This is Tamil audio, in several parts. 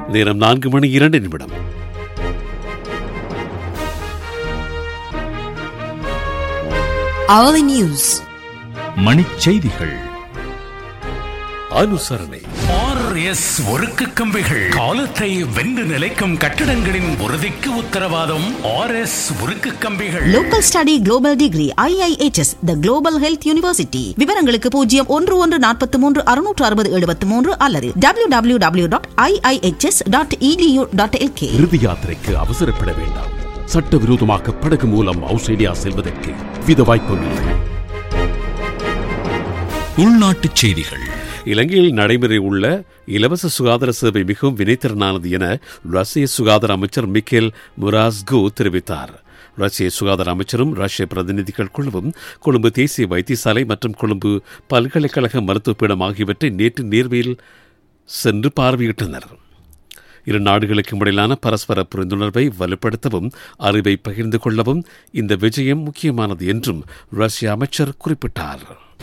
நேரம் நான்கு மணி இரண்டு நிமிடம் Hourly News. மணிச்செய்திகள் அனுசரணை ஆர்எஸ் ஒருக்கு கம்பிகள் காலத்தை வென்று நிலைக்கும் கட்டிடங்களின் உறுதிக்கு உத்தரவாதம் ஆர்எஸ் உருக்கு கம்பிகள் Local Study Global Degree IIHS The Global Health University விவரங்களுக்கு பூஜ்ஜியம் ஒன்று ஒன்று நாற்பத்தி மூன்று அறுநூற்று அறுபது எழுபத்தி மூன்று அல்லது W W W dot IIHS dot E D U dot L K இறுதி யாத்திரைக்கு அவசரப்பட வேண்டாம் சட்டவிரோதமாக படகு மூலம் ஆஸ்திரேலியா செல்வதற்கு வித வாய்ப்புகள் உள்நாட்டுச் செய்திகள் இலங்கையில் நடைமுறை உள்ள இலவச சுகாதார சேவை மிகவும் வினைத்திறனானது என ரஷ்ய சுகாதார அமைச்சர் மிக்கேல் முராஸ்கோ தெரிவித்தார் ரஷ்ய சுகாதார அமைச்சரும் ரஷ்ய பிரதிநிதிகள் குழுவும் கொழும்பு தேசிய வைத்தியசாலை மற்றும் கொழும்பு பல்கலைக்கழக மருத்துவப்பீடம் ஆகியவற்றை நேற்று நேர்வையில் சென்று பார்வையிட்டனர் இரு நாடுகளுக்கும் இடையிலான பரஸ்பர புரிந்துணர்வை வலுப்படுத்தவும் அறிவை பகிர்ந்து கொள்ளவும் இந்த விஜயம் முக்கியமானது என்றும் ரஷ்ய அமைச்சர் குறிப்பிட்டார்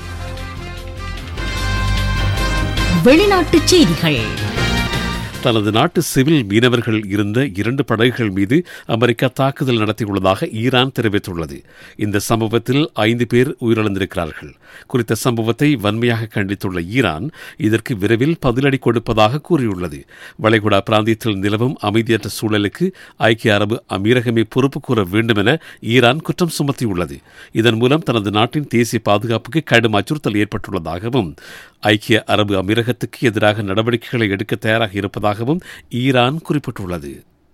வெளிநாட்டுச் செய்திகள் தனது நாட்டு சிவில் மீனவர்கள் இருந்த இரண்டு படகுகள் மீது அமெரிக்கா தாக்குதல் நடத்தியுள்ளதாக ஈரான் தெரிவித்துள்ளது இந்த சம்பவத்தில் ஐந்து பேர் உயிரிழந்திருக்கிறார்கள் குறித்த சம்பவத்தை வன்மையாக கண்டித்துள்ள ஈரான் இதற்கு விரைவில் பதிலடி கொடுப்பதாக கூறியுள்ளது வளைகுடா பிராந்தியத்தில் நிலவும் அமைதியற்ற சூழலுக்கு ஐக்கிய அரபு அமீரகமே பொறுப்பு கூற வேண்டும் என ஈரான் குற்றம் சுமத்தியுள்ளது இதன் மூலம் தனது நாட்டின் தேசிய பாதுகாப்புக்கு கடும் அச்சுறுத்தல் ஏற்பட்டுள்ளதாகவும் ஐக்கிய அரபு அமீரகத்துக்கு எதிராக நடவடிக்கைகளை எடுக்க தயாராக இருப்பதாகவும் ஈரான் குறிப்பிட்டுள்ளது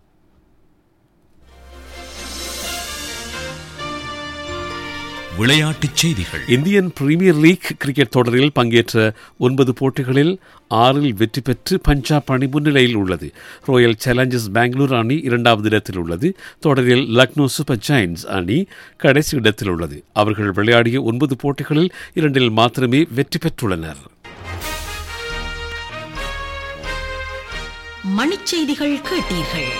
விளையாட்டுச் செய்திகள் இந்தியன் பிரீமியர் லீக் கிரிக்கெட் தொடரில் பங்கேற்ற ஒன்பது போட்டிகளில் ஆறில் வெற்றி பெற்று பஞ்சாப் அணி முன்னிலையில் உள்ளது ராயல் சேலஞ்சர்ஸ் பெங்களூர் அணி இரண்டாவது இடத்தில் உள்ளது தொடரில் லக்னோ சூப்பர் ஜெயின்ஸ் அணி கடைசி இடத்தில் உள்ளது அவர்கள் விளையாடிய ஒன்பது போட்டிகளில் இரண்டில் மாத்திரமே வெற்றி பெற்றுள்ளனர் மணிச்செய்திகள் கேட்டீர்கள்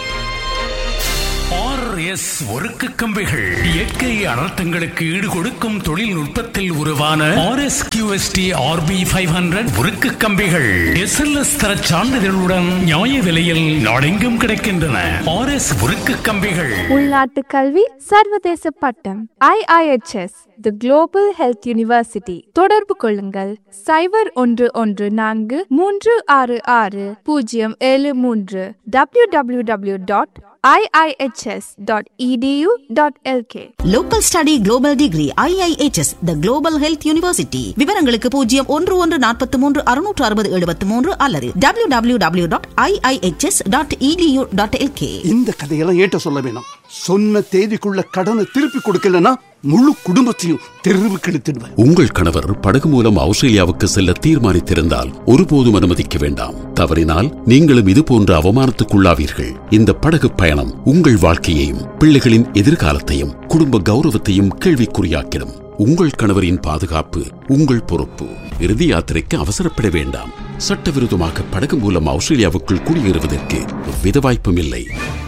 ஆர்எஸ் ஒருக்கு கம்பிகள் இயற்கை அனர்த்தங்களுக்கு ஈடு கொடுக்கும் தொழில்நுட்பத்தில் உருவான RS QST RP five hundred உருக்கு கம்பிகள் எஸ்எல்எஸ் தர சான்றிதழுடன் நியாய விலையில் நாடெங்கும் கிடைக்கின்றன ஆர்எஸ் உருக்கு கம்பிகள் உள்நாட்டு கல்வி சர்வதேச பட்டம் IIHS the global health university தொடர்பு கொள்ளுங்கள் சைபர் ஒன்று ஒன்று நான்கு மூன்று ஆறு ஆறு பூஜ்ஜியம் ஏழு மூன்று W W W dot IIHS dot E D U dot L K local study global degree IIHS the global health university விவரங்களுக்கு பூஜ்ஜியம் ஒன்று ஒன்று நாற்பத்தி மூன்று அறுநூற்று அறுபது எழுபத்தி மூன்று அல்லது W W W dot IIHS dot E D U dot L K இந்த கதையெல்லாம் ஏட்ட சொல்ல வேணாம் சொன்ன தேதிக்குள்ள கடனை திருப்பி கொடுக்கலன்னா முழு குடும்பத்தையும் தெருவுக்கு இழுத்துடுவேன் உங்கள் கணவர் படகு மூலம் ஆஸ்திரேலியாவுக்கு செல்ல தீர்மானித்திருந்தால் ஒருபோதும் அனுமதிக்க வேண்டாம் தவறினால் நீங்களும் இது போன்ற அவமானத்துக்குள்ளாவீர்கள் இந்த படகு பயணம் உங்கள் வாழ்க்கையையும் பிள்ளைகளின் எதிர்காலத்தையும் குடும்ப கௌரவத்தையும் கேள்விக்குறியாக்கிடும் உங்கள் கணவரின் பாதுகாப்பு உங்கள் பொறுப்பு இறுதி யாத்திரைக்கு அவசரப்பட வேண்டாம் சட்டவிரோதமாக படகு மூலம் ஆஸ்திரேலியாவுக்குள் குடியேறுவதற்கு எவ்வித வாய்ப்பும் இல்லை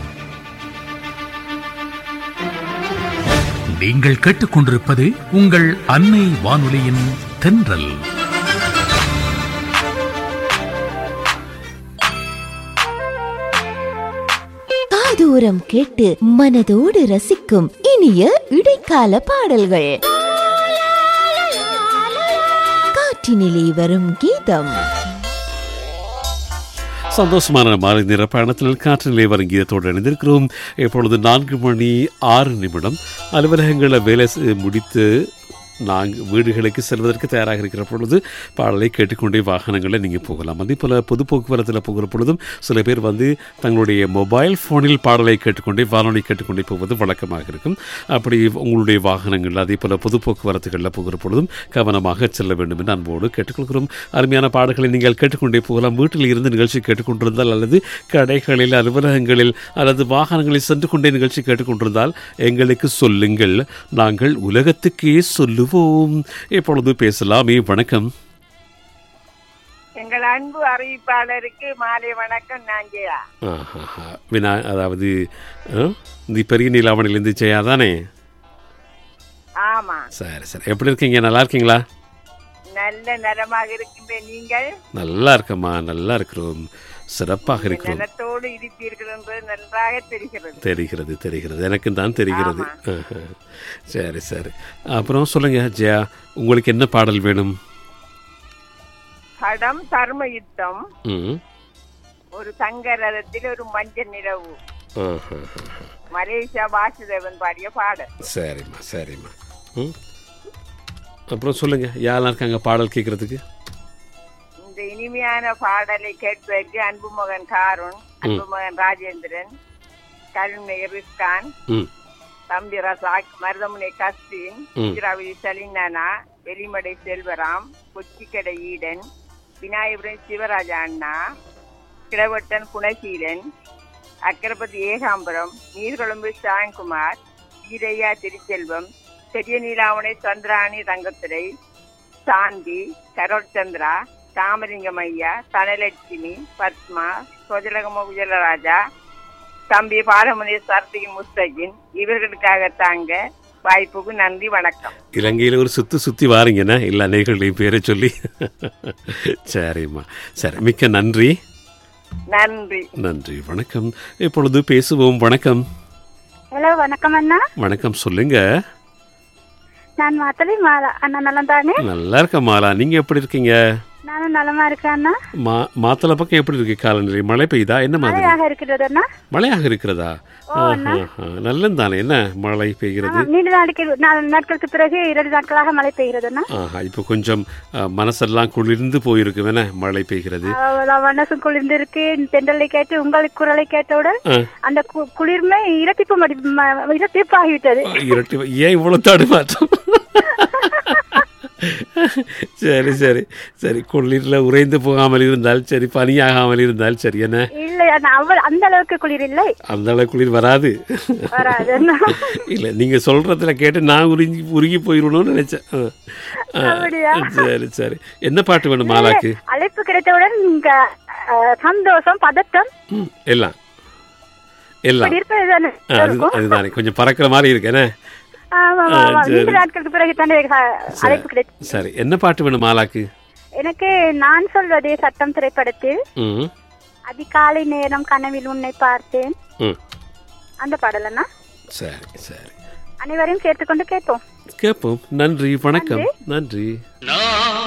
நீங்கள் கேட்டுக்கொண்டிருப்பது உங்கள் அன்னை வானொலியின் தென்றல் காதூரம் கேட்டு மனதோடு ரசிக்கும் இனிய இடைக்கால பாடல்கள் காற்றினிலே வரும் கீதம் சந்தோஷமான மாலை நிற பயணத்தில் காற்றிலே வருங்கியத்தோடு இணைந்திருக்கிறோம் இப்பொழுது நான்கு மணி ஆறு நிமிடம் அலுவலகங்களில் வேலை செ- முடித்து நாங்கள் வீடுகளுக்கு செல்வதற்கு தயாராக இருக்கிற பொழுது பாடலை கேட்டுக்கொண்டே வாகனங்களில் நீங்கள் போகலாம் அதே போல் பொது போக்குவரத்தில் போகிற பொழுதும் சில பேர் வந்து தங்களுடைய மொபைல் ஃபோனில் பாடலை கேட்டுக்கொண்டே வானொலி கேட்டுக்கொண்டே போவது வழக்கமாக இருக்கும் அப்படி உங்களுடைய வாகனங்கள் அதே போல் பொது போக்குவரத்துகளில் போகிற பொழுதும் கவனமாக செல்ல வேண்டும் என்று அன்போடு கேட்டுக்கொள்கிறோம் அருமையான பாடல்களை நீங்கள் கேட்டுக்கொண்டே போகலாம் வீட்டில் இருந்து நிகழ்ச்சி கேட்டுக்கொண்டிருந்தால் அல்லது கடைகளில் அலுவலகங்களில் அல்லது வாகனங்களில் சென்று கொண்டே நிகழ்ச்சி கேட்டுக்கொண்டிருந்தால் எங்களுக்கு சொல்லுங்கள் நாங்கள் உலகத்துக்கே சொல்லுவோம் இப்பொழுது பேசலாமே வணக்கம் எங்கள் அன்பு அறிவிப்பாளருக்கு மாலை வணக்கம் நாஞ்சயா ஆஹாஹா. வினா அதாவது ஆ? இந்த பெரிய நீலாவணிலேருந்து ஜெயா தானே ஆமா சரி சரி எப்படி இருக்கீங்க நல்லா இருக்கீங்களா நல்ல நலமாக இருக்கின்றேன் நீங்கள் நல்லா இருக்கம்மா நல்லா இருக்கிறோம் சிறப்பாக இருக்கிறோம் நலத்தோடு இருப்பீர்கள் என்பது நன்றாக தெரிகிறது தெரிகிறது தெரிகிறது எனக்கும் தான் தெரிகிறது ஆஹா. சரி சரி அப்புறம் சொல்லுங்க ஜெயா உங்களுக்கு என்ன பாடல் வேணும் படம் தர்ம யுத்தம் ம் ஒரு தங்க ரதத்தில் ஒரு மஞ்சள் நிலவு ஆஹா. மலேசியா வாசுதேவன் பாடிய பாடல் சரிம்மா சரிம்மா ம் அப்புறம் சொல்லுங்க யாரெல்லாம் இருக்காங்க பாடல் கேட்கறதுக்கு இந்த இனிமையான பாடலை கேட்பதற்கு அன்பு மகன் காருண் அன்பு மகன் ராஜேந்திரன் கருணை ரிஸ்கான் ம் தம்பி ரசாக் மருதமுனை கஸ்தீன் ம். திராவிடி சலினானா வெளிமடை செல்வராம் கொச்சிக்கடை ஈடன் விநாயகபுரம் சிவராஜா அண்ணா கிழவட்டன் குணசீலன் அக்கரப்பதி ஏகாம்பரம் நீர்கொழும்பு சாயங்குமார் ஈரையா திருச்செல்வம் பெரிய நீலாவணை சந்திராணி தங்கத்துறை சாந்தி கரோட் சந்திரா தாமலிங்கம் ஐயா தனலட்சுமி பத்மா சொஜலகம விஜயராஜா தம்பி பாலமுனி சர்தி முஸ்தகின் இவர்களுக்காக தாங்க வாய்ப்புக்கு நன்றி வணக்கம் இலங்கையில் ஒரு சுத்து சுற்றி வாரீங்கண்ணா எல்லா நேர்களையும் பேரை சொல்லி சரிம்மா சரி மிக்க நன்றி நன்றி நன்றி வணக்கம் இப்பொழுது பேசுவோம் வணக்கம் ஹலோ வணக்கம் அண்ணா வணக்கம் சொல்லுங்க நான் மாத்தலை மாலா அண்ணா நலம் தானே நல்லா இருக்க மாலா நீங்க எப்படி இருக்கீங்க நானும் நலமா இருக்கேன் அண்ணா மா மாத்தளை பக்கம் எப்படி இருக்கு காலநிலை மழை பெய்யுதா என்ன மாதிரி மழையாக இருக்கிறது அண்ணா மழையாக இருக்கிறதா நல்லது தானே என்ன மழை பெய்கிறது ஆமா, நீண்ட நாளைக்கு நாலு நாட்களுக்கு பிறகு இரண்டு நாட்களாக மழை பெய்கிறது அண்ணா ஆஹா இப்போ கொஞ்சம் அஹ், மனசெல்லாம் குளிர்ந்து போயிருக்கு வேணா மழை பெய்கிறது அவ்வளவு மனசும் குளிர்ந்து இருக்கு தென்றலை கேட்டு உங்கள் குரலை கேட்டவுடன் ஆ. அந்த கு- குளிர்மை இரட்டிப்பு மடி ம- இரட்டிப்பு ஆகிவிட்டது இரட்டி ஏன் இவ்வளவு தடுமாற்றம் சரி சரி சரி குளிரில் உறைந்து போகாமல் இருந்தால் சரி பனியாகாமல் இருந்தால் சரி என்ன இல்லை அண்ணா அவ்வளவு அந்த அளவுக்கு குளிர் இல்லை அந்த அளவு குளிர் வராது வராது அண்ணா. இல்லை நீங்க சொல்றதுல கேட்டு நான் உருகி உருகி போயிடணும்னு நினைச்சேன் ஆ. ஆ, அப்படியா? சரி சரி என்ன பாட்டு வேணும் மாலாக்கு அழைப்பு கிடைத்தவுடன் இங்க, அஹ், சந்தோஷம் பதட்டம் ம், எல்லாம் எல்லாம் இப்படி இருப்பது தானே ஆ, அது அதுதானே கொஞ்சம் பறக்கிற மாதிரி இருக்கு என்ன ஆமா ஆ, ஆமா சரி. நீண்ட நாட்களுக்கு பிறகு தானே அஹ், அழைப்பு கிடைத்தது சரி என்ன பாட்டு வேணும் மாலாக்கு எனக்கு நான் சொல்வதே சட்டம் திரைப்படத்தில் ம் அதிகாலை நேரம் கனவில் உன்னை பார்த்தேன் ம் அந்த பாடலன்னா சரி சரி அனைவரையும் கேட்டுக்கொண்டு கேட்போம் கேட்போம் நன்றி வணக்கம் நன்றி